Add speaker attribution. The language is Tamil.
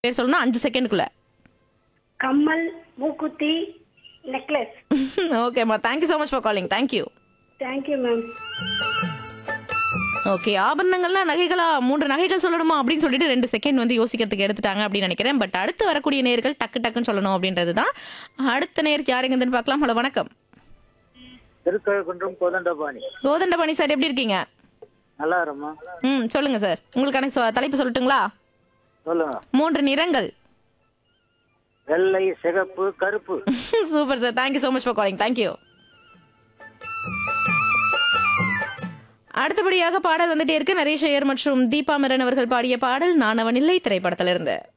Speaker 1: பேர் சொல்லணும் அஞ்சு செகண்டுக்குள்ள
Speaker 2: கம்மல் மூக்குத்தி நெக்லஸ்
Speaker 1: ஓகேம்மா thank you so much for calling thank you
Speaker 2: thank you ma'am
Speaker 1: okay ஆபரணங்கள்லாம் நகைகளா மூன்று நகைகள் சொல்லணுமா அப்படின்னு சொல்லிட்டு ரெண்டு செகண்ட் வந்து யோசிக்கிறதுக்கு எடுத்துட்டாங்க அப்படின்னு நினைக்கிறேன் பட் அடுத்து வரக்கூடிய நேர்கள் டக்கு டக்குன்னு சொல்லணும் அப்படின்றது தான் அடுத்த நேருக்கு யாருங்கன்னு பார்க்கலாம் ஹலோ வணக்கம்
Speaker 3: திருக்கழுக்குன்றம் கோதண்டபாணி
Speaker 1: கோதண்டபாணி சார் எப்படி இருக்கீங்க
Speaker 3: நல்லா இருமா
Speaker 1: ம் சொல்லுங்க சார் உங்களுக்கான சொ- தலைப்பு சொல்லட்டுங்களா
Speaker 3: சொல்லுங்க
Speaker 1: மூன்று நிறங்கள்
Speaker 3: வெள்ளை சிகப்பு கருப்பு
Speaker 1: super sir thank you so much for calling thank you அடுத்தபடியாக பாடல் வந்துட்டே இருக்கு நரேஷ் ஐயர் மற்றும் தீபா மிரன் அவர்கள் பாடிய பாடல் நானவன் இல்லை திரைப்படத்திலிருந்து